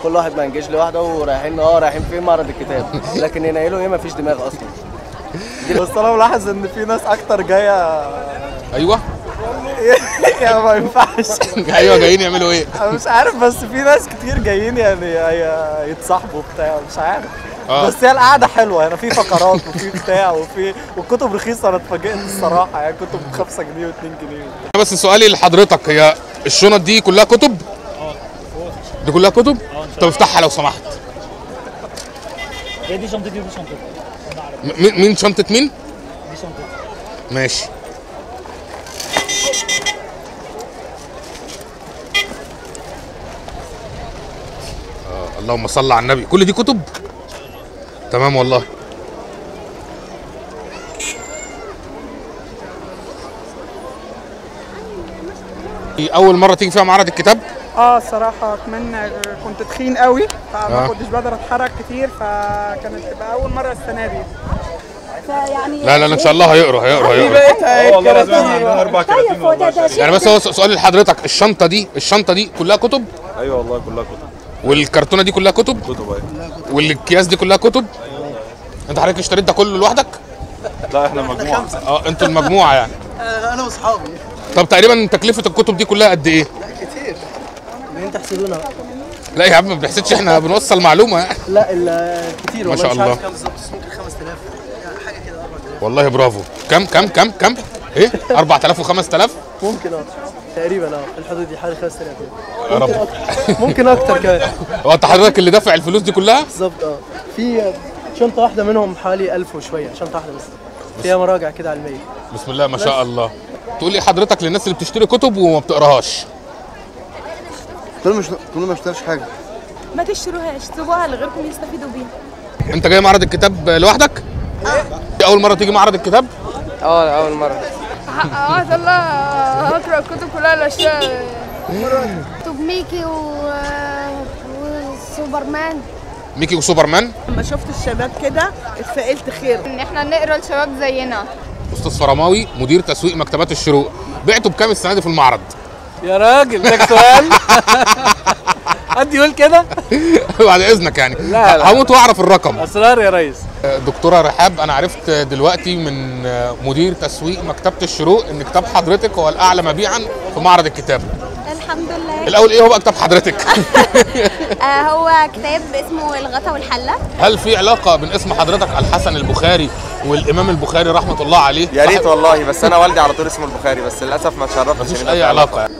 كل واحد منجيش لوحده ورايحين اه رايحين فين معرض الكتاب لكن ينيلوا ايه مفيش دماغ اصلا بس انا ملاحظ ان في ناس اكتر جايه ايوه يعني ما ينفعش ايوه جايين يعملوا ايه انا مش عارف بس في ناس كتير جايين يعني ي- يتصاحبوا بتاع مش عارف آه. بس هي القعده حلوه هنا في فقرات وفي بتاع وفي والكتب رخيصه انا اتفاجئت الصراحه يعني كتب ب 5 جنيه و2 جنيه بس سؤالي لحضرتك هي الشنط دي كلها كتب دي كلها كتب طب افتحها لو سمحت هي دي شنطتي ودي شنطتي م- مين مين شنطه مين دي شنطتي ماشي آه اللهم صل على النبي كل دي كتب تمام والله اول مره تيجي فيها معرض الكتاب اه الصراحة اتمنى كنت تخين قوي فما آه. كنتش بقدر اتحرك كتير فكانت تبقى اول مرة السنة دي فيعني لا لا لا ان شاء الله هيقرا هيقرا هيقرا والله لازم عندنا اربع طيب هو ده ده شيء يعني بس هو سؤال لحضرتك الشنطه دي الشنطه دي كلها كتب ايوه والله كلها كتب والكرتونه دي كلها كتب كتب ايوه والاكياس دي كلها كتب انت حضرتك اشتريت ده كله لوحدك لا احنا مجموعه اه انتوا المجموعه يعني انا واصحابي طب تقريبا تكلفه الكتب دي كلها قد ايه كتير مين تحسدونا لا يا عم ما بنحسدش احنا بنوصل معلومه يعني لا ال- كتير ما والله شاء مش عارف الله. كام بالظبط بس ممكن 5000 يعني حاجه كده 4000 والله برافو كم كم كم كم ايه 4000 و5000 ممكن اه تقريبا اه في الحدود دي حوالي 5000 يا رب ممكن اكتر كمان هو انت حضرتك اللي دافع الفلوس دي كلها بالظبط اه في شنطه واحده منهم حوالي 1000 وشويه شنطه واحده بس فيها مراجع كده علميه بسم الله ما شاء الله تقول ايه حضرتك للناس اللي بتشتري كتب وما بتقراهاش تقول مش تقول ما اشتريش حاجه ما تشتروهاش سيبوها لغيركم يستفيدوا بيها انت جاي معرض الكتب لوحدك دي اول مره تيجي معرض الكتاب اه اول مره عايز الله اقرا الكتب كلها الاشياء كتب ميكي و... وسوبرمان ميكي وسوبرمان لما شفت الشباب كده اتفائلت خير ان احنا نقرا الشباب زينا استاذ فرماوي مدير تسويق مكتبات الشروق بعتوا بكام السنه دي في المعرض يا راجل ده سؤال حد يقول كده بعد اذنك يعني لا، لا. هموت واعرف الرقم اسرار يا ريس دكتوره رحاب انا عرفت دلوقتي من مدير تسويق مكتبه الشروق ان كتاب حضرتك هو الاعلى مبيعا في معرض الكتاب الحمد لله الاول ايه هو بقى كتاب حضرتك آه هو كتاب اسمه الغطا والحلة هل في علاقه بين اسم حضرتك الحسن البخاري والامام البخاري رحمه الله عليه يا ريت والله بس انا والدي على طول اسمه البخاري بس للاسف ما تشرفتش مفيش إن اي أنا علاقه يعني